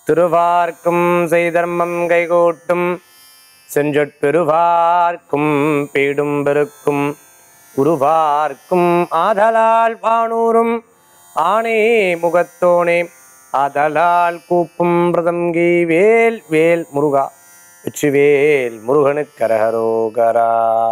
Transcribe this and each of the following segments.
திருவார்க்கும் செய்தர்மம் கைகூட்டும் செஞ்சொற்பெருவார்க்கும் பீடும் பெருக்கும் உருவார்க்கும் ஆதலால் வானூரும் ஆனே முகத்தோனே ஆதலால் கூப்பும் பிரதங்கி வேல் வேல் முருகா வெற்றிவேல் முருகனுக்கரகரோகரா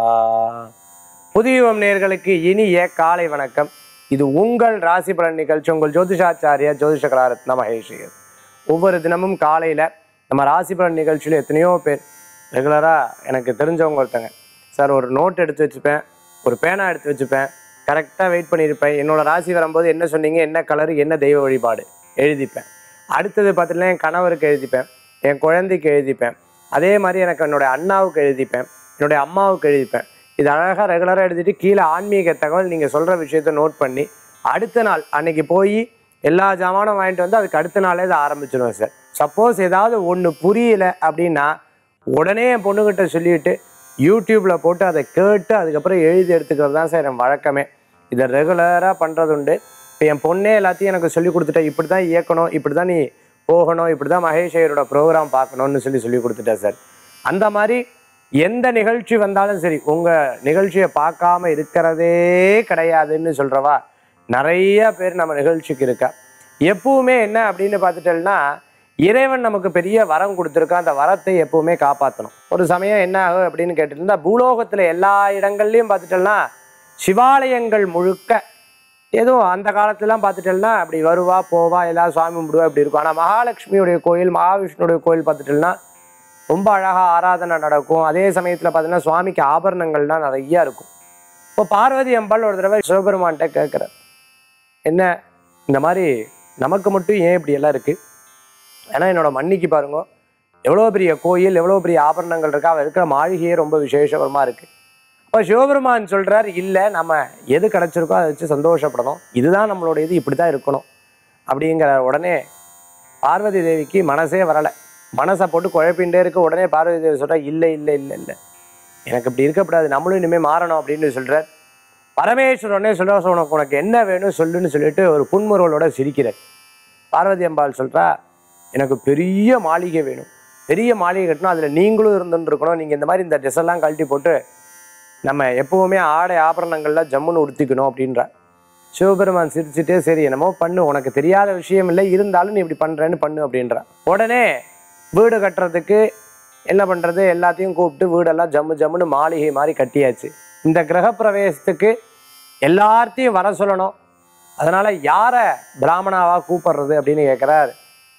புதியுகம் நேர்களுக்கு இனிய காலை வணக்கம் இது உங்கள் ராசி பலன் நிகழ்ச்சி உங்கள் ஜோதிஷாச்சாரியா ஜோதிஷ கலாரத்ன மகேஷியர் ஒவ்வொரு தினமும் காலையில் நம்ம ராசி பலன் நிகழ்ச்சியில் எத்தனையோ பேர் ரெகுலராக எனக்கு தெரிஞ்சவங்க ஒருத்தங்க சார் ஒரு நோட் எடுத்து வச்சுப்பேன் ஒரு பேனா எடுத்து வச்சுப்பேன் கரெக்டாக வெயிட் பண்ணியிருப்பேன் என்னோட ராசி வரும்போது என்ன சொன்னீங்க என்ன கலர் என்ன தெய்வ வழிபாடு எழுதிப்பேன் அடுத்தது பார்த்தீங்கன்னா என் கணவருக்கு எழுதிப்பேன் என் குழந்தைக்கு எழுதிப்பேன் அதே மாதிரி எனக்கு என்னுடைய அண்ணாவுக்கு எழுதிப்பேன் என்னுடைய அம்மாவுக்கு எழுதிப்பேன் இது அழகாக ரெகுலராக எழுதிட்டு கீழே ஆன்மீக தகவல் நீங்கள் சொல்கிற விஷயத்த நோட் பண்ணி அடுத்த நாள் அன்னைக்கு போய் எல்லா ஜாமானும் வாங்கிட்டு வந்து அதுக்கு அடுத்த நாளே இதை ஆரம்பிச்சிடுவேன் சார் சப்போஸ் ஏதாவது ஒன்று புரியல அப்படின்னா உடனே என் பொண்ணுகிட்ட சொல்லிட்டு யூடியூப்பில் போட்டு அதை கேட்டு அதுக்கப்புறம் எழுதி எடுத்துக்கிறது தான் சார் என் வழக்கமே இதை ரெகுலராக பண்ணுறது உண்டு இப்போ என் பொண்ணே எல்லாத்தையும் எனக்கு சொல்லி கொடுத்துட்டா இப்படி தான் இயக்கணும் இப்படி தான் நீ போகணும் இப்படி தான் மகேஷ் ஐயரோட ப்ரோக்ராம் பார்க்கணும்னு சொல்லி சொல்லி கொடுத்துட்டேன் சார் அந்த மாதிரி எந்த நிகழ்ச்சி வந்தாலும் சரி உங்கள் நிகழ்ச்சியை பார்க்காம இருக்கிறதே கிடையாதுன்னு சொல்கிறவா நிறைய பேர் நம்ம நிகழ்ச்சிக்கு இருக்கா எப்பவுமே என்ன அப்படின்னு பார்த்துட்டேன்னா இறைவன் நமக்கு பெரிய வரம் கொடுத்துருக்கான் அந்த வரத்தை எப்பவுமே காப்பாற்றணும் ஒரு சமயம் என்ன ஆகும் அப்படின்னு கேட்டுருந்தா பூலோகத்தில் எல்லா இடங்கள்லையும் பார்த்துட்டோம்னா சிவாலயங்கள் முழுக்க ஏதோ அந்த காலத்துலாம் பார்த்துட்டோம்னா அப்படி வருவா போவா எல்லாம் சுவாமி கும்பிடுவா இப்படி இருக்கும் ஆனால் மகாலட்சுமியுடைய கோயில் மகாவிஷ்ணுடைய கோயில் பார்த்துட்டோம்னா ரொம்ப அழகாக ஆராதனை நடக்கும் அதே சமயத்தில் பார்த்தீங்கன்னா சுவாமிக்கு ஆபரணங்கள்லாம் நிறைய இருக்கும் இப்போ பார்வதி அம்பாள் ஒரு தடவை சிவபெருமான்கிட்ட கேட்குறார் என்ன இந்த மாதிரி நமக்கு மட்டும் ஏன் இப்படி எல்லாம் இருக்குது ஏன்னா என்னோட மன்னிக்கு பாருங்க எவ்வளோ பெரிய கோயில் எவ்வளோ பெரிய ஆபரணங்கள் இருக்கா அவ இருக்கிற மாளிகையே ரொம்ப விசேஷகரமாக இருக்குது அப்போ சிவபெருமான் சொல்கிறார் இல்லை நம்ம எது கிடச்சிருக்கோ அதை வச்சு சந்தோஷப்படணும் இதுதான் நம்மளோட இது இப்படி தான் இருக்கணும் அப்படிங்கிற உடனே பார்வதி தேவிக்கு மனசே வரலை மனசை போட்டு குழப்பின்ண்டே இருக்க உடனே பார்வதி தேவி சொல்கிறா இல்லை இல்லை இல்லை இல்லை எனக்கு இப்படி இருக்கக்கூடாது நம்மளும் இனிமேல் மாறணும் அப்படின்னு சொல்கிறார் பரமேஸ்வரனே சொல்ல உனக்கு உனக்கு என்ன வேணும் சொல்லுன்னு சொல்லிட்டு ஒரு புன்முறுவலோட சிரிக்கிறார் பார்வதி அம்பாள் சொல்கிறா எனக்கு பெரிய மாளிகை வேணும் பெரிய மாளிகை கட்டணும் அதில் நீங்களும் இருந்துன்னு இருக்கணும் நீங்கள் இந்த மாதிரி இந்த ட்ரெஸ் எல்லாம் கழட்டி போட்டு நம்ம எப்பவுமே ஆடை ஆபரணங்கள்லாம் ஜம்முன்னு உடுத்திக்கணும் அப்படின்றா சிவபெருமான் சிரிச்சுட்டே சரி என்னமோ பண்ணு உனக்கு தெரியாத விஷயம் இல்லை இருந்தாலும் நீ இப்படி பண்ணுறேன்னு பண்ணு அப்படின்றா உடனே வீடு கட்டுறதுக்கு என்ன பண்ணுறது எல்லாத்தையும் கூப்பிட்டு வீடெல்லாம் ஜம்மு ஜம்முன்னு மாளிகை மாதிரி கட்டியாச்சு இந்த கிரகப்பிரவேசத்துக்கு எல்லார்த்தையும் வர சொல்லணும் அதனால் யாரை பிராமணாவாக கூப்பிடுறது அப்படின்னு கேட்குறாரு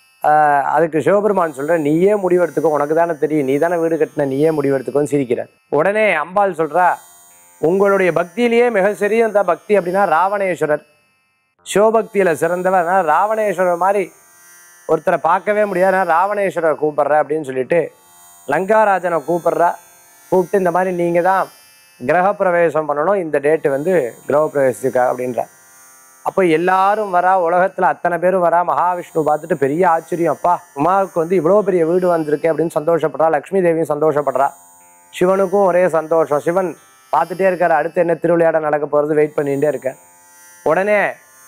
ஆஹ் அதுக்கு சிவபெருமான் சொல்ற நீயே முடிவெடுத்துக்கோ உனக்கு தானே தெரியும் நீ தானே வீடு கட்டின நீயே முடிவெடுத்துக்கோன்னு சிரிக்கிறார் உடனே அம்பாள் சொல்றா உங்களுடைய பக்தியிலேயே மிக சிறிய பக்தி அப்படின்னா ராவணேஸ்வரர் சிவபக்தியில சிறந்தவர் அதனால ராவணேஸ்வரர் மாதிரி ஒருத்தரை பார்க்கவே முடியாது நான் ராவணேஸ்வரர் கூப்பிடுற அப்படின்னு சொல்லிட்டு லங்காராஜனை கூப்பிடுறா கூப்பிட்டு இந்த மாதிரி நீங்க தான் கிரகப்பிரவேசம் பண்ணணும் இந்த டேட்டு வந்து கிரகப்பிரவேசத்துக்காக அப்படின்ற அப்போ எல்லாரும் வரா உலகத்துல அத்தனை பேரும் வரா மகாவிஷ்ணு பார்த்துட்டு பெரிய ஆச்சரியம் அப்பா உமாவுக்கு வந்து இவ்வளோ பெரிய வீடு வந்திருக்கு அப்படின்னு சந்தோஷப்படுறா லக்ஷ்மி தேவியும் சந்தோஷப்படுறா சிவனுக்கும் ஒரே சந்தோஷம் சிவன் பார்த்துட்டே இருக்காரு அடுத்து என்ன திருவிளையாட நடக்க போகிறது வெயிட் பண்ணிகிட்டே இருக்கேன் உடனே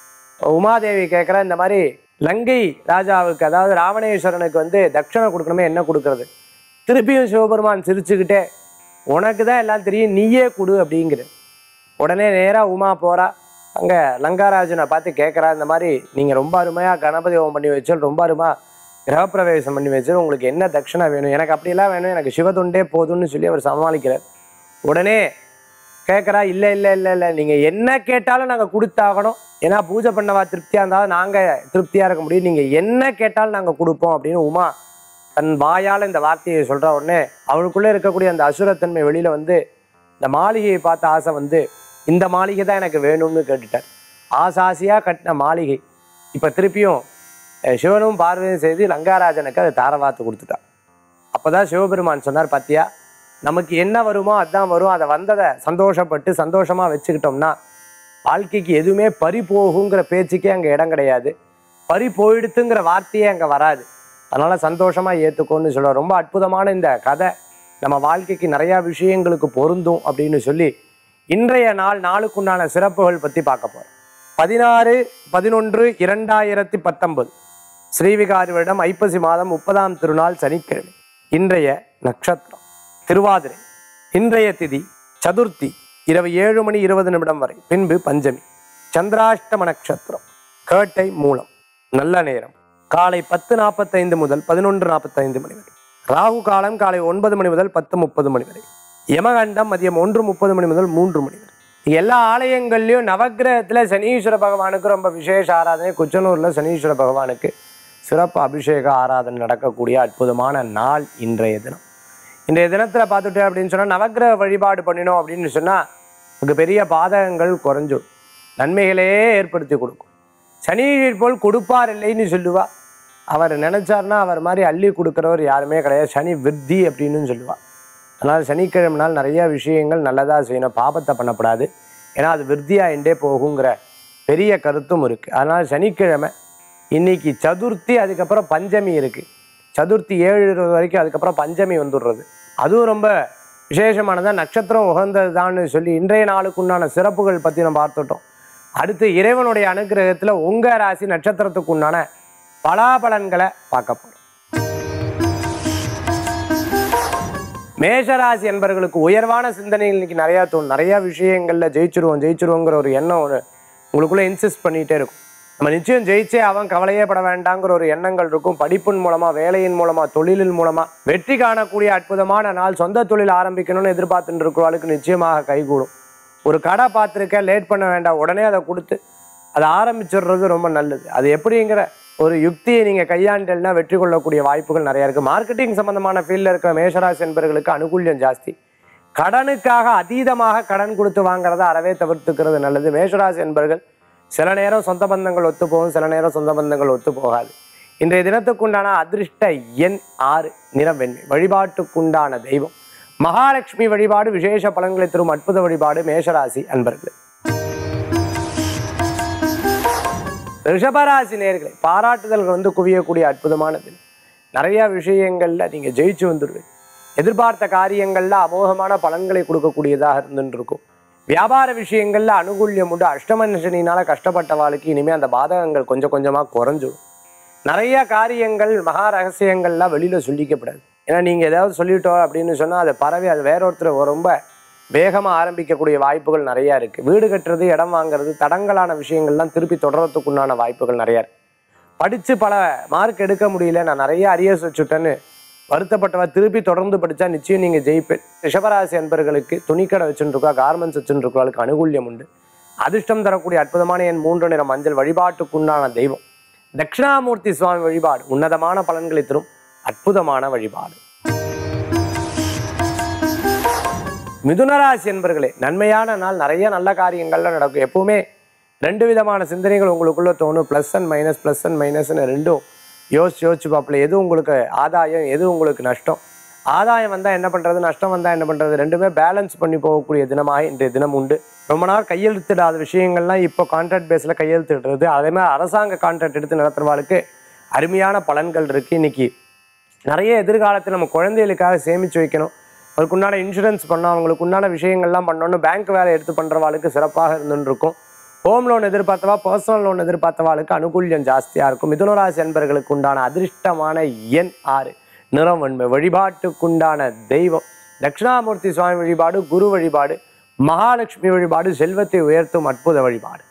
உமாதேவி கேட்குற இந்த மாதிரி லங்கை ராஜாவுக்கு அதாவது ராவணேஸ்வரனுக்கு வந்து தட்சணை கொடுக்கணுமே என்ன கொடுக்கறது திருப்பியும் சிவபெருமான் சிரிச்சுக்கிட்டே உனக்கு தான் எல்லாம் தெரியும் நீயே கொடு அப்படிங்கிற உடனே நேராக உமா போறா அங்கே லங்காராஜனை பார்த்து கேட்குறா இந்த மாதிரி நீங்கள் ரொம்ப அருமையாக கணபதி ஹோமம் பண்ணி வச்சல் ரொம்ப அருமா கிரகப்பிரவேசம் பண்ணி வச்சல் உங்களுக்கு என்ன தட்சணை வேணும் எனக்கு அப்படிலாம் வேணும் எனக்கு சிவதுண்டே போதும்னு சொல்லி அவர் சமாளிக்கிறார் உடனே கேட்குறா இல்லை இல்லை இல்லை இல்லை நீங்கள் என்ன கேட்டாலும் நாங்கள் கொடுத்தாகணும் ஏன்னா பூஜை பண்ணவா திருப்தியாக இருந்தாலும் நாங்கள் திருப்தியாக இருக்க முடியும் நீங்கள் என்ன கேட்டாலும் நாங்கள் கொடுப்போம் அப்படின்னு உமா தன் வாயால் இந்த வார்த்தையை சொல்கிற உடனே அவளுக்குள்ளே இருக்கக்கூடிய அந்த அசுரத்தன்மை வெளியில் வந்து இந்த மாளிகையை பார்த்த ஆசை வந்து இந்த மாளிகை தான் எனக்கு வேணும்னு கேட்டுட்டார் ஆசாசியாக கட்டின மாளிகை இப்போ திருப்பியும் அஹ், சிவனும் பார்வையும் செய்து லங்காராஜனுக்கு அதை தாரவாத்து கொடுத்துட்டான் அப்பதான் சிவபெருமான் சொன்னார் பாத்தியா நமக்கு என்ன வருமோ அதான் வரும் அதை வந்ததை சந்தோஷப்பட்டு சந்தோஷமா வச்சுக்கிட்டோம்னா வாழ்க்கைக்கு எதுவுமே பறி போகுங்கிற பேச்சுக்கே அங்கே இடம் கிடையாது பறி போயிடுத்துங்கிற வார்த்தையே அங்கே வராது அதனால சந்தோஷமா ஏத்துக்கோன்னு சொல்ல ரொம்ப அற்புதமான இந்த கதை நம்ம வாழ்க்கைக்கு நிறைய விஷயங்களுக்கு பொருந்தும் அப்படின்னு சொல்லி இன்றைய நாள் நாளுக்குண்டான சிறப்புகள் பற்றி பார்க்க போகிறோம் பதினாறு பதினொன்று இரண்டாயிரத்தி பத்தொன்பது ஸ்ரீவிகாரி வருடம் ஐப்பசி மாதம் முப்பதாம் திருநாள் சனிக்கிழமை இன்றைய நட்சத்திரம் திருவாதிரை இன்றைய திதி சதுர்த்தி இரவு ஏழு மணி இருபது நிமிடம் வரை பின்பு பஞ்சமி சந்திராஷ்டம நட்சத்திரம் கேட்டை மூலம் நல்ல நேரம் காலை பத்து நாற்பத்தைந்து முதல் பதினொன்று நாற்பத்தைந்து மணி வரை ராகு காலம் காலை ஒன்பது மணி முதல் பத்து முப்பது மணி வரை யமகண்டம் மதியம் ஒன்று முப்பது மணி முதல் மூன்று மணி வரை எல்லா ஆலயங்கள்லையும் நவக்கிரகத்துல சனீஸ்வர பகவானுக்கு ரொம்ப விசேஷ ஆராதனை குச்சனூர்ல சனீஸ்வர பகவானுக்கு சிறப்பு அபிஷேக ஆராதனை நடக்கக்கூடிய அற்புதமான நாள் இன்றைய தினம் இன்றைய தினத்துல பார்த்துட்டேன் அப்படின்னு சொன்னா நவக்கிரக வழிபாடு பண்ணினோம் அப்படின்னு சொன்னா நமக்கு பெரிய பாதகங்கள் குறைஞ்சிடும் நன்மைகளையே ஏற்படுத்தி கொடுக்கும் சனி போல் கொடுப்பார் இல்லைன்னு சொல்லுவா அவர் நினைச்சார்னா அவர் மாதிரி அள்ளி கொடுக்குறவர் யாருமே கிடையாது சனி விருத்தி அப்படின்னு சொல்லுவா அதனால் சனிக்கிழமை நாள் நிறைய விஷயங்கள் நல்லதாக செய்யணும் பாபத்தை பண்ணக்கூடாது ஏன்னா அது விருத்தியாயிண்டே போகுங்கிற பெரிய கருத்தும் இருக்குது அதனால் சனிக்கிழமை இன்னைக்கு சதுர்த்தி அதுக்கப்புறம் பஞ்சமி இருக்குது சதுர்த்தி ஏழு இருபது வரைக்கும் அதுக்கப்புறம் பஞ்சமி வந்துடுறது அதுவும் ரொம்ப விசேஷமானதா நட்சத்திரம் உகந்ததுதான்னு சொல்லி இன்றைய நாளுக்கு உண்டான சிறப்புகள் பற்றி நம்ம பார்த்துட்டோம் அடுத்து இறைவனுடைய அனுகிரகத்தில் உங்கள் ராசி நட்சத்திரத்துக்கு உண்டான பலாபலன்களை பார்க்க போகிறோம் மேஷராசி என்பவர்களுக்கு உயர்வான சிந்தனைகள் இன்னைக்கு நிறையா தோணும் நிறையா விஷயங்களில் ஜெயிச்சிருவோம் ஜெயிச்சிருவோங்கிற ஒரு எண்ணம் ஒரு உங்களுக்குள்ளே இன்சிஸ்ட் பண்ணிகிட்டே இருக்கும் நம்ம நிச்சயம் ஜெயிச்சே அவன் கவலையே பட வேண்டாங்கிற ஒரு எண்ணங்கள் இருக்கும் படிப்பின் மூலமாக வேலையின் மூலமாக தொழிலின் மூலமாக வெற்றி காணக்கூடிய அற்புதமான நாள் சொந்த தொழில் ஆரம்பிக்கணும்னு எதிர்பார்த்துட்டு இருக்கிறவளுக்கு நிச்சயமாக கைகூடும் ஒரு கடை பார்த்துருக்க லேட் பண்ண வேண்டாம் உடனே அதை கொடுத்து அதை ஆரம்பிச்சிடுறது ரொம்ப நல்லது அது எப்படிங்கிற ஒரு யுக்தியை நீங்கள் கையாண்டல்னா வெற்றி கொள்ளக்கூடிய வாய்ப்புகள் நிறையா இருக்குது மார்க்கெட்டிங் சம்பந்தமான ஃபீல்டில் இருக்கிற மேஷராசி என்பவர்களுக்கு அனுகூல்யம் ஜாஸ்தி கடனுக்காக அதீதமாக கடன் கொடுத்து வாங்குறத அறவே தவிர்த்துக்கிறது நல்லது மேஷராசி என்பவர்கள் சில நேரம் சொந்த பந்தங்கள் ஒத்து போகும் சில நேரம் சொந்த பந்தங்கள் ஒத்து போகாது இன்றைய தினத்துக்குண்டான அதிர்ஷ்ட எண் ஆறு நிறம் வெண்மை வழிபாட்டுக்குண்டான தெய்வம் மகாலட்சுமி வழிபாடு விசேஷ பலன்களை தரும் அற்புத வழிபாடு மேஷராசி அன்பர்கள் ரிஷபராசி நேர்களை பாராட்டுதல்கள் வந்து குவியக்கூடிய அற்புதமானது நிறைய விஷயங்கள்ல நீங்க ஜெயிச்சு வந்துடுவீங்க எதிர்பார்த்த காரியங்கள்ல அமோகமான பலன்களை கொடுக்கக்கூடியதாக இருந்துட்டு இருக்கும் வியாபார விஷயங்கள்ல அனுகூல்யம் உண்டு அஷ்டம சனினால கஷ்டப்பட்டவாளுக்கு இனிமே அந்த பாதகங்கள் கொஞ்சம் கொஞ்சமா குறைஞ்சிடும் நிறைய காரியங்கள் மகா ரகசியங்கள்லாம் வெளியில சொல்லிக்கப்படாது ஏன்னா நீங்க ஏதாவது சொல்லிட்டோம் அப்படின்னு சொன்னா அது பரவி அது வேற ஒருத்தர் ரொம்ப வேகமாக ஆரம்பிக்கக்கூடிய வாய்ப்புகள் நிறையா இருக்குது வீடு கட்டுறது இடம் வாங்குறது தடங்கலான விஷயங்கள்லாம் திருப்பி தொடர்றதுக்குண்டான வாய்ப்புகள் நிறையா இருக்கு படித்து பல மார்க் எடுக்க முடியல நான் நிறைய அரியர்ஸ் வச்சுட்டேன்னு வருத்தப்பட்டவ திருப்பி தொடர்ந்து படித்தா நிச்சயம் நீங்கள் ஜெயிப்பேன் ரிஷபராசி அன்பர்களுக்கு துணிக்கடை வச்சுருக்கா கார்மெண்ட்ஸ் வச்சுருக்கவளுக்கு அனுகூல்யம் உண்டு அதிர்ஷ்டம் தரக்கூடிய அற்புதமான என் மூன்று நிற மஞ்சள் வழிபாட்டுக்குண்டான தெய்வம் தட்சிணாமூர்த்தி சுவாமி வழிபாடு உன்னதமான பலன்களை தரும் அற்புதமான வழிபாடு மிதுனராசி என்பர்களே நன்மையான நாள் நிறைய நல்ல காரியங்கள்லாம் நடக்கும் எப்பவுமே ரெண்டு விதமான சிந்தனைகள் உங்களுக்குள்ள தோணும் plus and minus plus and மைனஸ்னு ரெண்டும் யோசிச்சு யோசிச்சு பார்ப்பல எது உங்களுக்கு ஆதாயம் எது உங்களுக்கு நஷ்டம் ஆதாயம் வந்தால் என்ன பண்ணுறது நஷ்டம் வந்தால் என்ன பண்ணுறது ரெண்டுமே பேலன்ஸ் பண்ணி போகக்கூடிய தினமாக இன்றைய தினம் உண்டு ரொம்ப நாள் கையெழுத்திடாத விஷயங்கள்லாம் இப்போ கான்ட்ராக்ட் பேஸில் கையெழுத்திடுறது அதே மாதிரி அரசாங்க கான்ட்ராக்ட் எடுத்து நடத்துகிறவாளுக்கு அருமையான பலன்கள் இருக்குது இன்னைக்கு நிறைய எதிர்காலத்தில் நம்ம குழந்தைகளுக்காக சேமித்து வைக்கணும் அதுக்கு உண்டான இன்சூரன்ஸ் பண்ணோம் அவங்களுக்கு உண்டான விஷயங்கள்லாம் பண்ணோன்னு பேங்க் வேலை எடுத்து பண்ணுறவாளுக்கு சிறப்பாக இருந்துன்னு இருக்கும் ஹோம் லோன் எதிர்பார்த்தவா பர்சனல் லோன் எதிர்பார்த்தவாளுக்கு அனுகூல்யம் ஜாஸ்தியாக இருக்கும் மிதுனராசி என்பர்களுக்கு உண்டான அதிர்ஷ்டமான எண் ஆறு நிறம் வன்மை வழிபாட்டுக்குண்டான தெய்வம் தட்சிணாமூர்த்தி சுவாமி வழிபாடு குரு வழிபாடு மகாலட்சுமி வழிபாடு செல்வத்தை உயர்த்தும் அற்புத வழிபாடு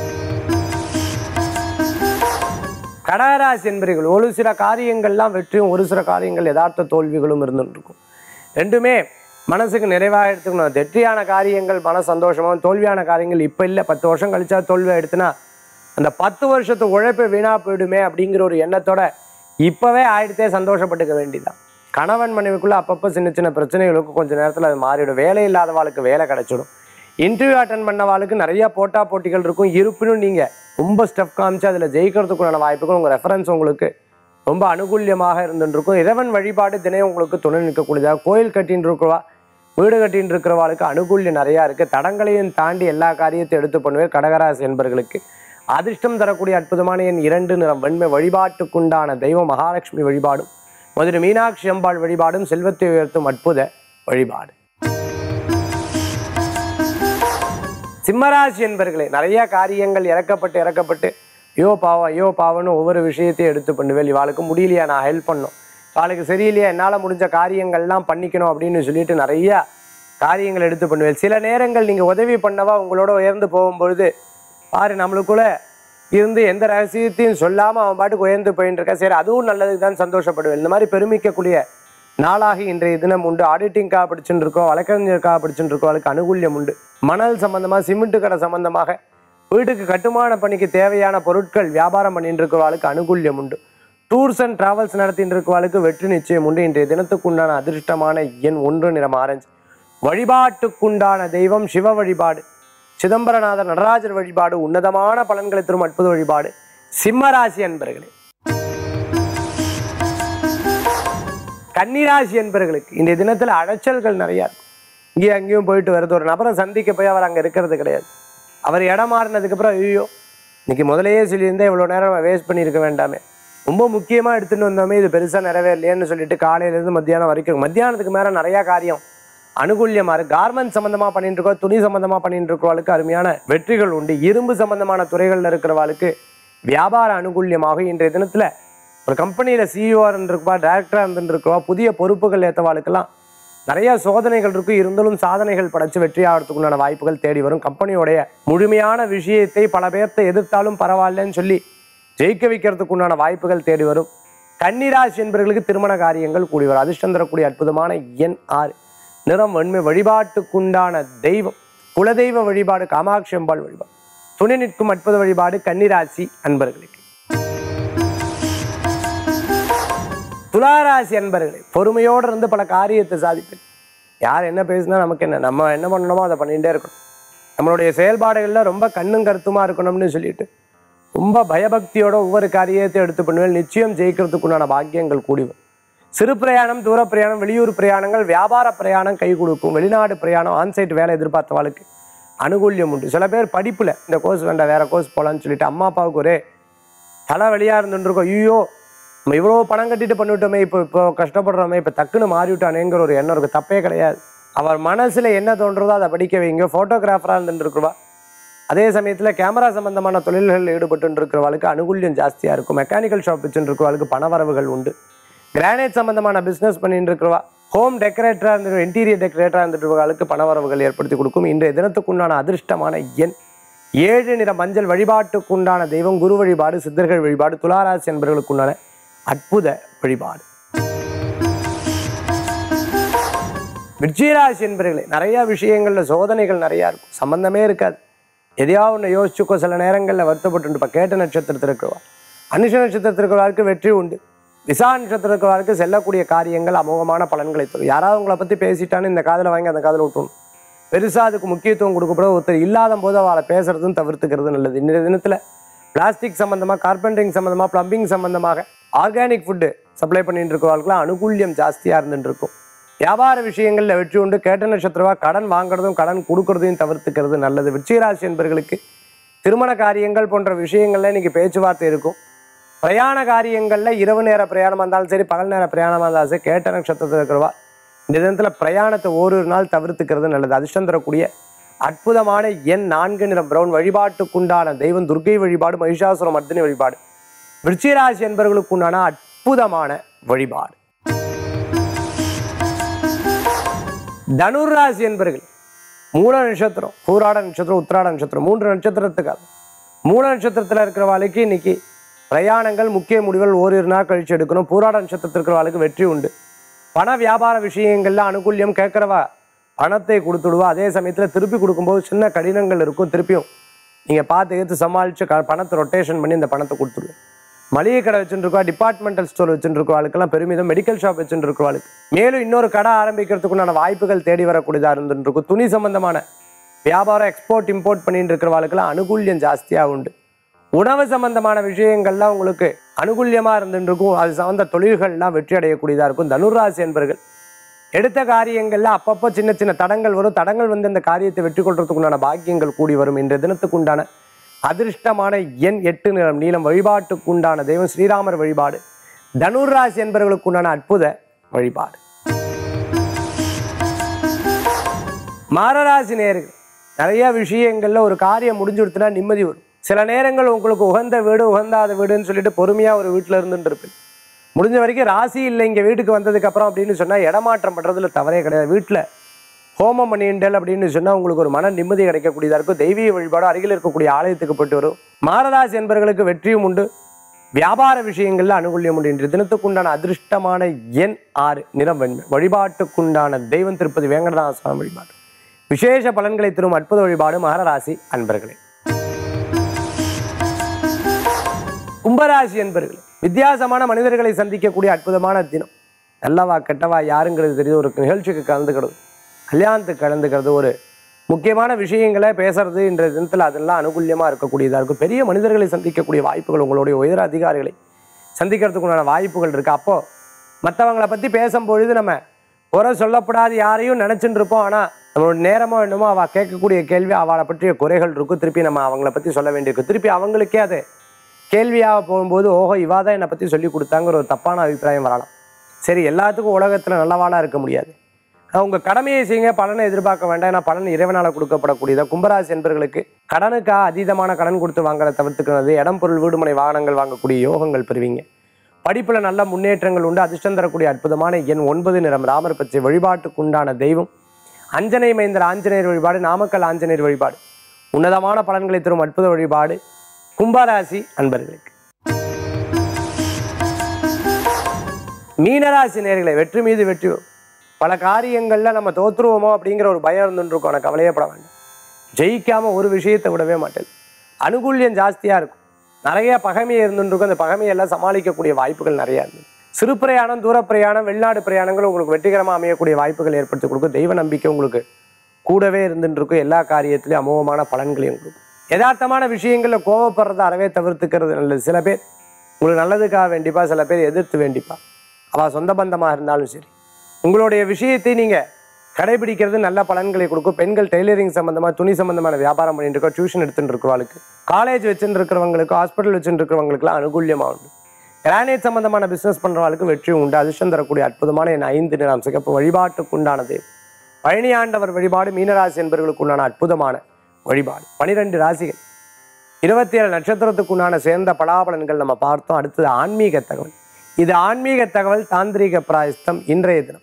கடகராசி என்பர்கள் ஒரு சில காரியங்கள்லாம் வெற்றியும் ஒரு சில காரியங்கள் யதார்த்த தோல்விகளும் இருந்துட்டு இருக்கும் ரெண்டுமே மனசுக்கு நிறைவாக எடுத்துக்கணும் வெற்றியான காரியங்கள் மன சந்தோஷமாகவும் தோல்வியான காரியங்கள் இப்போ இல்லை பத்து வருஷம் கழிச்சா தோல்வி எடுத்துனா அந்த பத்து வருஷத்து உழைப்பு வீணா போயிடுமே அப்படிங்கிற ஒரு எண்ணத்தோட இப்போவே ஆயிடுத்தே சந்தோஷப்பட்டுக்க வேண்டியதான் கணவன் மனைவிக்குள்ள அப்பப்போ சின்ன சின்ன பிரச்சனைகளுக்கு கொஞ்ச நேரத்தில் அது மாறிடும் வேலை இல்லாதவாளுக்கு வேலை கிடைச்சிடும் இன்டர்வியூ அட்டன் பண்ணவாளுக்கு நிறைய போட்டா போட்டிகள் இருக்கும் இருப்பினும் நீங்கள் ரொம்ப ஸ்டெப் காமிச்சு அதில் ஜெயிக்கிறதுக்குண்டான வாய்ப்புகள் உங்கள் ரெஃபரன்ஸ் உங்களுக்கு ரொம்ப அனுகூல்யமாக இருந்துருக்கும் இறைவன் வழிபாடு தினம் உங்களுக்கு துணை நிற்கக்கூடியதாக கோயில் கட்டின்னு இருக்கிறவா வீடு கட்டின்னு இருக்கிறவாளுக்கு அனுகூல்யம் நிறையா இருக்குது தடங்களையும் தாண்டி எல்லா காரியத்தையும் எடுத்து பண்ணுவேன் கடகராசி என்பர்களுக்கு அதிர்ஷ்டம் தரக்கூடிய அற்புதமான என் இரண்டு நிறம் வெண்மை வழிபாட்டுக்குண்டான தெய்வம் மகாலட்சுமி வழிபாடும் மதுரை மீனாட்சி அம்பாள் வழிபாடும் செல்வத்தை உயர்த்தும் அற்புத வழிபாடு சிம்மராசி என்பர்களே நிறைய காரியங்கள் இறக்கப்பட்டு இறக்கப்பட்டு ஐயோ பாவம் ஐயோ பாவம்னு ஒவ்வொரு விஷயத்தையும் எடுத்து பண்ணுவேன் இவாளுக்கு முடியலையா நான் ஹெல்ப் பண்ணும் இவாளுக்கு சரியில்லையா என்னால் முடிஞ்ச காரியங்கள்லாம் பண்ணிக்கணும் அப்படின்னு சொல்லிட்டு நிறைய காரியங்கள் எடுத்து பண்ணுவேன் சில நேரங்கள் நீங்கள் உதவி பண்ணவா உங்களோட உயர்ந்து போகும்பொழுது பாரு நம்மளுக்குள்ள இருந்து எந்த ரகசியத்தையும் சொல்லாமல் அவன் பாட்டுக்கு உயர்ந்து போயின்னு இருக்கா சரி அதுவும் நல்லதுக்கு தான் சந்தோஷப்படுவேன் இந்த மாதிரி பெருமிக்கக்கூடிய நாளாக இன்றைய தினம் உண்டு ஆடிட்டிங்காக படிச்சுட்டு இருக்கோம் வழக்கறிஞருக்காக படிச்சுட்டு இருக்கோம் அதுக்கு அனுகூல்யம் உண்டு மணல் சம்பந்தமாக சிமெண்ட் கடை சம்பந்தமாக வீட்டுக்கு கட்டுமான பணிக்கு தேவையான பொருட்கள் வியாபாரம் பண்ணிட்டு இருக்கிறவாளுக்கு அனுகூல்யம் உண்டு டூர்ஸ் அண்ட் டிராவல்ஸ் நடத்திட்டு இருக்கிறவாளுக்கு வெற்றி நிச்சயம் உண்டு இன்றைய தினத்துக்குண்டான அதிர்ஷ்டமான எண் ஒன்று நிறம் ஆரஞ்சு வழிபாட்டுக்குண்டான தெய்வம் சிவ வழிபாடு சிதம்பரநாதர் நடராஜர் வழிபாடு உன்னதமான பலன்களை தரும் அற்புத வழிபாடு சிம்மராசி அன்பர்களே கன்னிராசி என்பர்களுக்கு இன்றைய தினத்தில் அலைச்சல்கள் நிறையா இருக்கும் இங்கேயும் அங்கேயும் போயிட்டு வருது ஒரு நபரை சந்திக்க போய் அவர் அங்கே இருக்கிறது கிடையாது அவர் இடம் மாறினதுக்கு அப்புறம் ஐயோ இன்னைக்கு முதலையே சொல்லியிருந்தேன் இவ்வளோ நேரம் வேஸ்ட் பண்ணியிருக்க வேண்டாமே ரொம்ப முக்கியமாக எடுத்துகிட்டு வந்தோமே இது பெருசாக நிறைவேறலையேன்னு சொல்லிட்டு காலையிலேருந்து மத்தியானம் வரைக்கும் மத்தியானத்துக்கு மேலே நிறையா காரியம் அனுகூல்யமாக இருக்கு கார்மெண்ட் சம்மந்தமாக பண்ணிட்டு இருக்கோம் துணி சம்மந்தமாக பண்ணிட்டு இருக்கிறவளுக்கு அருமையான வெற்றிகள் உண்டு இரும்பு சம்மந்தமான துறைகளில் இருக்கிறவாளுக்கு வியாபார அனுகூல்யமாக இன்றைய தினத்தில் ஒரு கம்பெனியில் சிஇஓ இருந்திருப்பா டைரக்டராக இருந்துருக்கவா புதிய பொறுப்புகள் ஏற்றவாளுக்கெல்லாம் நிறைய சோதனைகள் இருக்கு இருந்தாலும் சாதனைகள் படைச்சு வெற்றி ஆகிறதுக்கு உண்டான வாய்ப்புகள் தேடி வரும் கம்பெனியோடைய முழுமையான விஷயத்தை பல பேர்த்தை எதிர்த்தாலும் பரவாயில்லன்னு சொல்லி ஜெயிக்க வைக்கிறதுக்கு உண்டான வாய்ப்புகள் தேடி வரும் கன்னிராசி என்பவர்களுக்கு திருமண காரியங்கள் கூடி வரும் அதிர்ஷ்டம் தரக்கூடிய அற்புதமான எண் ஆறு நிறம் வெண்மை வழிபாட்டுக்குண்டான தெய்வம் குலதெய்வ வழிபாடு காமாட்சி அம்பாள் வழிபாடு துணை நிற்கும் அற்புத வழிபாடு கன்னிராசி அன்பர்களுக்கு துளாராசி அன்பர்களே பொறுமையோடு இருந்து பல காரியத்தை சாதிப்பேன் யார் என்ன பேசுனா நமக்கு என்ன நம்ம என்ன பண்ணணுமோ அதை பண்ணிகிட்டே இருக்கணும் நம்மளுடைய செயல்பாடுகளில் ரொம்ப கண்ணும் கருத்துமா இருக்கணும்னு சொல்லிட்டு ரொம்ப பயபக்தியோட ஒவ்வொரு காரியத்தை எடுத்து பண்ணுவேன் நிச்சயம் ஜெயிக்கிறதுக்குண்டான பாக்கியங்கள் கூடி வரும் சிறு பிரயாணம் தூர பிரயாணம் வெளியூர் பிரயாணங்கள் வியாபார பிரயாணம் கை கொடுக்கும் வெளிநாடு பிரயாணம் ஆன்சைட் வேலை எதிர்பார்த்தவாளுக்கு அனுகூல்யம் உண்டு சில பேர் படிப்பில் இந்த கோர்ஸ் வேண்டாம் வேற கோர்ஸ் போகலான்னு சொல்லிட்டு அம்மா அப்பாவுக்கு ஒரே தலை வழியாக இருந்துருக்கோம் ஐயோ நம்ம இவ்வளோ பணம் கட்டிட்டு பண்ணிவிட்டோமே இப்போ இப்போ கஷ்டப்படுறோமே இப்போ டக்குன்னு மாறிவிட்டானேங்கிற ஒரு எண்ணம் இருக்குது தப்பே கிடையாது அவர் மனசில் என்ன தோன்றதோ அதை படிக்க வைங்க ஃபோட்டோகிராஃபராக இருந்துருக்குவா அதே சமயத்தில் கேமரா சம்பந்தமான தொழில்களில் ஈடுபட்டு இருக்கிறவளுக்கு அனுகூல்யம் ஜாஸ்தியாக இருக்கும் மெக்கானிக்கல் ஷாப் வச்சுட்டு இருக்கிறவளுக்கு பணவரவுகள் உண்டு கிரானைட் சம்பந்தமான பிஸ்னஸ் பண்ணிட்டு இருக்கிறவா ஹோம் டெக்கரேட்டராக இருந்துட்டு இன்டீரியர் டெக்கரேட்டராக இருந்துட்டு இருக்கிறவளுக்கு பணவரவுகள் ஏற்படுத்தி கொடுக்கும் இன்றைய தினத்துக்குண்டான அதிர்ஷ்டமான எண் ஏழு நிற மஞ்சள் வழிபாட்டுக்குண்டான தெய்வம் குரு வழிபாடு சித்தர்கள் வழிபாடு துளாராசி என்பவர்களுக்குண்டான அற்புத வழிபாடு விஜயராசி என்பர்களே நிறைய விஷயங்கள்ல சோதனைகள் நிறையா இருக்கும் சம்பந்தமே இருக்காது எதையாவது ஒன்று யோசிச்சுக்கோ சில நேரங்களில் வருத்தப்பட்டு இப்போ கேட்ட நட்சத்திரத்தில் இருக்கிறவா அனுஷ நட்சத்திரத்தில் இருக்கிறவருக்கு வெற்றி உண்டு விசா நட்சத்திரத்தில் இருக்கிறவருக்கு செல்லக்கூடிய காரியங்கள் அமோகமான பலன்களை தரும் யாராவது உங்களை பற்றி பேசிட்டான்னு இந்த காதில் வாங்கி அந்த காதில் விட்டணும் பெருசாக அதுக்கு முக்கியத்துவம் கொடுக்கப்பட ஒருத்தர் இல்லாத போது அவளை பேசுறதும் தவிர்த்துக்கிறது நல்லது இன்றைய தினத்தில் பிளாஸ்டிக் சம்மந்தமாக கார்பெண்டரிங் சம்மந்தமாக ப்ளம்பிங் சம்மந்தமாக ஆர்கானிக் ஃபுட்டு சப்ளை பண்ணிட்டு இருக்கிறவர்களுக்குலாம் அனுகூல்யம் ஜாஸ்தியாக இருந்துட்டு இருக்கும் வியாபார விஷயங்களில் வெற்றி உண்டு கேட்ட நட்சத்திரவா கடன் வாங்குறதும் கடன் கொடுக்கறதையும் தவிர்த்துக்கிறது நல்லது விருச்சிகராசி என்பர்களுக்கு திருமண காரியங்கள் போன்ற விஷயங்கள்ல இன்னைக்கு பேச்சுவார்த்தை இருக்கும் பிரயாண காரியங்களில் இரவு நேர பிரயாணமாக இருந்தாலும் சரி பகல் நேர பிரயாணமாக இருந்தாலும் சரி கேட்ட நட்சத்திரத்தில் இருக்கிறவா இந்த தினத்தில் பிரயாணத்தை ஓரிரு நாள் தவிர்த்துக்கிறது நல்லது அதிர்ஷ்டம் தரக்கூடிய அற்புதமான எண் நான்கு நிறம் பிரவுன் வழிபாட்டுக்குண்டான தெய்வம் துர்க்கை வழிபாடு மகிஷாசுர மர்தினி வழிபாடு விருச்சிகராசி என்பவர்களுக்குண்டான அற்புதமான வழிபாடு தனுராசி என்பர்கள் மூல நட்சத்திரம் பூராட நட்சத்திரம் உத்திராட நட்சத்திரம் மூன்று நட்சத்திரத்துக்காக மூல நட்சத்திரத்தில் இருக்கிறவாளுக்கு இன்னைக்கு பிரயாணங்கள் முக்கிய முடிவுகள் ஓரிரு நாள் கழிச்சு எடுக்கணும் பூராட நட்சத்திரத்தில் இருக்கிறவாளுக்கு வெற்றி உண்டு பண வியாபார விஷயங்கள்ல அனுகூல்யம் கேட்குறவா பணத்தை கொடுத்துடுவா அதே சமயத்தில் திருப்பி கொடுக்கும்போது சின்ன கடினங்கள் இருக்கும் திருப்பியும் நீங்கள் பார்த்து எடுத்து சமாளித்து க பணத்தை ரொட்டேஷன் பண்ணி இந்த பணத்தை கொடுத்துடுவேன் மளிகை கடை வச்சுருக்கா டிபார்ட்மெண்டல் ஸ்டோர் வச்சுருக்கவாளுக்கெல்லாம் பெருமிதம் மெடிக்கல் ஷாப் வச்சுருக்கவாளுக்கு மேலும் இன்னொரு கடை ஆரம்பிக்கிறதுக்குண்டான வாய்ப்புகள் தேடி வரக்கூடியதாக இருந்துருக்கும் துணி சம்பந்தமான வியாபாரம் எக்ஸ்போர்ட் இம்போர்ட் பண்ணிட்டு இருக்கிறவாளுக்கெல்லாம் அனுகூல்யம் ஜாஸ்தியாக உண்டு உணவு சம்பந்தமான விஷயங்கள்லாம் உங்களுக்கு அனுகூல்யமாக இருந்துட்டு இருக்கும் அது சார்ந்த தொழில்கள்லாம் வெற்றி அடையக்கூடியதாக இருக்கும் தனுராசி என்பர்கள் எடுத்த காரியங்கள்ல அப்பப்போ சின்ன சின்ன தடங்கள் வரும் தடங்கள் வந்து இந்த காரியத்தை வெற்றி கொள்றதுக்குண்டான பாக்கியங்கள் கூடி வரும் இன்றைய தினத்துக்குண்டான அதிர்ஷ்டமான எண் எட்டு நிறம் நீளம் வழிபாட்டுக்குண்டான தெய்வம் ஸ்ரீராமர் வழிபாடு தனுராசி என்பவர்களுக்குண்டான அற்புத வழிபாடு மாரராசி நேர்கள் நிறைய விஷயங்கள்ல ஒரு காரியம் முடிஞ்சு கொடுத்துனா நிம்மதி வரும் சில நேரங்கள் உங்களுக்கு உகந்த வீடு உகந்தாத வீடுன்னு சொல்லிட்டு பொறுமையாக ஒரு வீட்டில் இருந்துட்டு இருப்பேன் முடிஞ்ச வரைக்கும் ராசி இல்லை இங்கே வீட்டுக்கு வந்ததுக்கப்புறம் அப்படின்னு சொன்னால் இடமாற்றம் பண்ணுறதுல தவறே கிடையாது வீட்டில் ஹோமம் பண்ணிண்டல் அப்படின்னு சொன்னால் உங்களுக்கு ஒரு மன நிம்மதி கிடைக்கக்கூடியதாக இருக்கும் தெய்வீக வழிபாடு அருகில் இருக்கக்கூடிய ஆலயத்துக்கு போயிட்டு வரும் மாரராசி என்பவர்களுக்கு வெற்றியும் உண்டு வியாபார விஷயங்களில் அனுகூல்யம் உண்டு இன்று தினத்துக்குண்டான அதிர்ஷ்டமான எண் ஆறு நிறம் வெண்மை வழிபாட்டுக்குண்டான தெய்வம் திருப்பதி வேங்கடநாத சுவாமி வழிபாடு விசேஷ பலன்களை தரும் அற்புத வழிபாடு மகராசி அன்பர்களே கும்பராசி என்பர்களே வித்தியாசமான மனிதர்களை சந்திக்கக்கூடிய அற்புதமான தினம் நல்லவா கெட்டவா யாருங்கிறது தெரியுது ஒரு நிகழ்ச்சிக்கு கலந்துக்கிறது கல்யாணத்துக்கு கலந்துக்கிறது ஒரு முக்கியமான விஷயங்களை பேசுறது இன்றைய தினத்தில் அதெல்லாம் அனுகூல்யமாக இருக்கக்கூடியதாக இருக்கும் பெரிய மனிதர்களை சந்திக்கக்கூடிய வாய்ப்புகள் உங்களுடைய உயர் அதிகாரிகளை சந்திக்கிறதுக்குண்டான வாய்ப்புகள் இருக்குது அப்போது மற்றவங்களை பற்றி பேசும்பொழுது நம்ம குறை சொல்லப்படாது யாரையும் நினச்சிட்டு இருப்போம் ஆனால் நம்மளோட நேரமோ என்னமோ அவள் கேட்கக்கூடிய கேள்வி அவளை பற்றிய குறைகள் இருக்கும் திருப்பி நம்ம அவங்கள பற்றி சொல்ல வேண்டியிருக்கு திருப்பி அவங்களுக்கே அது கேள்வியாக போகும்போது ஓஹோ இவா தான் என்னை பற்றி சொல்லி கொடுத்தாங்கிற ஒரு தப்பான அபிப்பிராயம் வரலாம் சரி எல்லாத்துக்கும் உலகத்தில் நல்லவாளாக இருக்க முடியாது உங்கள் கடமையை செய்யுங்க பலனை எதிர்பார்க்க வேண்டாம் ஏன்னா பலன் இறைவனால் கொடுக்கப்படக்கூடியதா கும்பராசி என்பர்களுக்கு கடனுக்காக அதீதமான கடன் கொடுத்து வாங்குறத தவிர்த்துக்கிறது இடம் பொருள் வீடுமனை வாகனங்கள் வாங்கக்கூடிய யோகங்கள் பெறுவீங்க படிப்பில் நல்ல முன்னேற்றங்கள் உண்டு அதிர்ஷ்டம் தரக்கூடிய அற்புதமான எண் ஒன்பது நிறம் ராமர் பச்சை வழிபாட்டுக்கு உண்டான தெய்வம் அஞ்சனை மைந்தர் ஆஞ்சநேயர் வழிபாடு நாமக்கல் ஆஞ்சநேயர் வழிபாடு உன்னதமான பலன்களை தரும் அற்புத வழிபாடு கும்பராசி அன்பர்களுக்கு மீனராசி நேர்களை வெற்றி மீது வெற்றி வரும். பல காரியங்களில் நம்ம தோற்றுருவோமோ அப்படிங்கிற ஒரு பயம் இருந்துருக்கும் எனக்கு கவலையப்பட வேண்டாம் ஜெயிக்காம ஒரு விஷயத்தை விடவே மாட்டேன் அனுகூல்யம் ஜாஸ்தியாக இருக்கும் நிறைய பகைமையை இருந்துருக்கும் அந்த பகைமையெல்லாம் சமாளிக்கக்கூடிய வாய்ப்புகள் நிறையா இருந்தது சிறு பிரயாணம் தூர பிரயாணம் வெளிநாடு பிரயாணங்கள் உங்களுக்கு வெற்றிகரமாக அமையக்கூடிய வாய்ப்புகள் ஏற்படுத்தி கொடுக்கும் தெய்வ நம்பிக்கை உங்களுக்கு கூடவே இருந்துட்டு இருக்கும் எல்லா காரியத்திலையும் அமோகமான பலன்களையும் கொடுக்கும் யதார்த்தமான விஷயங்களில் கோவப்படுறத அறவே தவிர்த்துக்கிறது நல்லது சில பேர் உங்களுக்கு நல்லதுக்காக வேண்டிப்பா சில பேர் எதிர்த்து வேண்டிப்பா அவள் சொந்த பந்தமாக இருந்தாலும் சரி உங்களுடைய விஷயத்தை நீங்கள் கடைபிடிக்கிறது நல்ல பலன்களை கொடுக்கும் பெண்கள் டெய்லரிங் சம்மந்தமாக துணி சம்மந்தமான வியாபாரம் பண்ணிட்டு இருக்கோம் டியூஷன் எடுத்துட்டு இருக்கிறவங்களுக்கு காலேஜ் வச்சுட்டு இருக்கிறவங்களுக்கு ஹாஸ்பிட்டல் வச்சுட்டு இருக்கிறவங்களுக்குலாம் அனுகூல்யமாக உண்டு கிரானைட் சம்பந்தமான பிஸ்னஸ் பண்ணுறவங்களுக்கு வெற்றி உண்டு அதிர்ஷ்டம் தரக்கூடிய அற்புதமான என் ஐந்து நிறம் சிகப்பு வழிபாட்டுக்கு உண்டானது பழனி ஆண்டவர் வழிபாடு மீனராசி என்பவர்களுக்கு உண்டான அற்புதமான வழிபாடு பனிரெண்டு ராசிகள் இருபத்தி ஏழு நட்சத்திரத்துக்கு உண்டான சேர்ந்த பலாபலன்கள் நம்ம பார்த்தோம் அடுத்தது ஆன்மீக தகவல் இது ஆன்மீக தகவல் தாந்திரீக பிராயஸ்தம் இன்றைய தினம்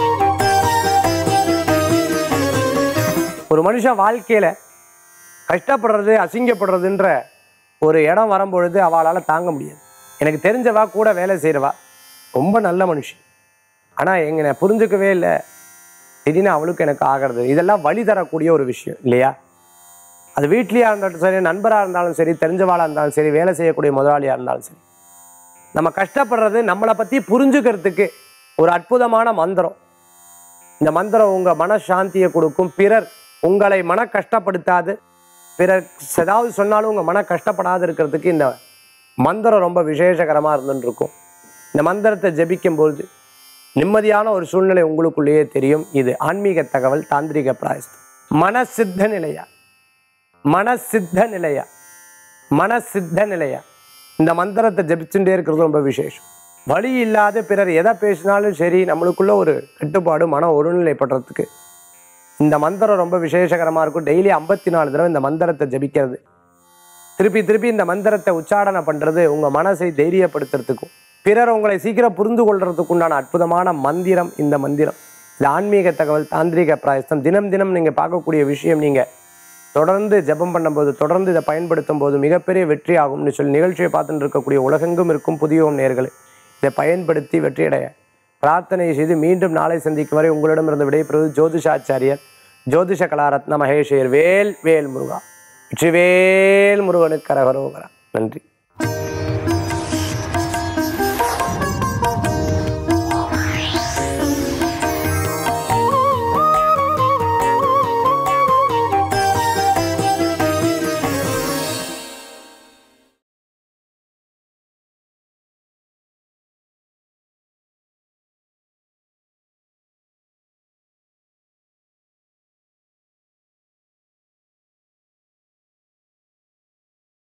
ஒரு மனுஷன் வாழ்க்கையில கஷ்டப்படுறது அசிங்கப்படுறதுன்ற ஒரு இடம் வரும்பொழுது அவளால் தாங்க முடியாது எனக்கு தெரிஞ்சவா கூட வேலை செய்கிறவா ரொம்ப நல்ல மனுஷி ஆனால் எங்களை புரிஞ்சுக்கவே இல்லை திடீர்னு அவளுக்கு எனக்கு ஆகிறது இதெல்லாம் வழி தரக்கூடிய ஒரு விஷயம் இல்லையா அது வீட்லேயா இருந்தாலும் சரி நண்பராக இருந்தாலும் சரி தெரிஞ்சவாளாக இருந்தாலும் சரி வேலை செய்யக்கூடிய முதலாளியாக இருந்தாலும் சரி நம்ம கஷ்டப்படுறது நம்மளை பற்றி புரிஞ்சுக்கிறதுக்கு ஒரு அற்புதமான மந்திரம் இந்த மந்திரம் உங்கள் மனசாந்தியை கொடுக்கும் பிறர் உங்களை மன கஷ்டப்படுத்தாது பிறர் ஏதாவது சொன்னாலும் உங்கள் மன கஷ்டப்படாது இருக்கிறதுக்கு இந்த மந்திரம் ரொம்ப விசேஷகரமாக இருந்துட்டு இருக்கும் இந்த மந்திரத்தை ஜெபிக்கும் பொழுது நிம்மதியான ஒரு சூழ்நிலை உங்களுக்குள்ளேயே தெரியும் இது ஆன்மீக தகவல் தாந்திரிக பிராயஸ்தம் மனசித்த நிலையா மனசித்த நிலையா மனசித்த நிலையா இந்த மந்திரத்தை ஜபிச்சுட்டே இருக்கிறது ரொம்ப விசேஷம் வழி இல்லாத பிறர் எதை பேசினாலும் சரி நம்மளுக்குள்ள ஒரு கட்டுப்பாடு மன ஒருநிலைப்படுறதுக்கு இந்த மந்திரம் ரொம்ப விசேஷகரமாக இருக்கும் டெய்லி ஐம்பத்தி நாலு தடவை இந்த மந்திரத்தை ஜபிக்கிறது திருப்பி திருப்பி இந்த மந்திரத்தை உச்சாரணை பண்ணுறது உங்கள் மனசை தைரியப்படுத்துறதுக்கும் பிறர் உங்களை சீக்கிரம் புரிந்து கொள்றதுக்கு உண்டான அற்புதமான மந்திரம் இந்த மந்திரம் இது ஆன்மீக தகவல் தாந்திரிக பிராயஸ்தம் தினம் தினம் நீங்கள் பார்க்கக்கூடிய விஷயம் நீங்கள் தொடர்ந்து ஜெபம் பண்ணும்போது தொடர்ந்து இதை பயன்படுத்தும் போது மிகப்பெரிய வெற்றி ஆகும்னு சொல்லி நிகழ்ச்சியை பார்த்துட்டு இருக்கக்கூடிய உலகெங்கும் இருக்கும் புதியோம் நேர்கள் இதை பயன்படுத்தி வெற்றியடைய பிரார்த்தனை செய்து மீண்டும் நாளை சந்திக்கும் வரை உங்களிடமிருந்து விடைபெறுவது ஜோதிஷாச்சாரியர் ஜோதிஷ கலாரத்ன மகேஷர் வேல் வேல் முருகா வெற்றிவேல் முருகனுக்கு கரகரோகரா நன்றி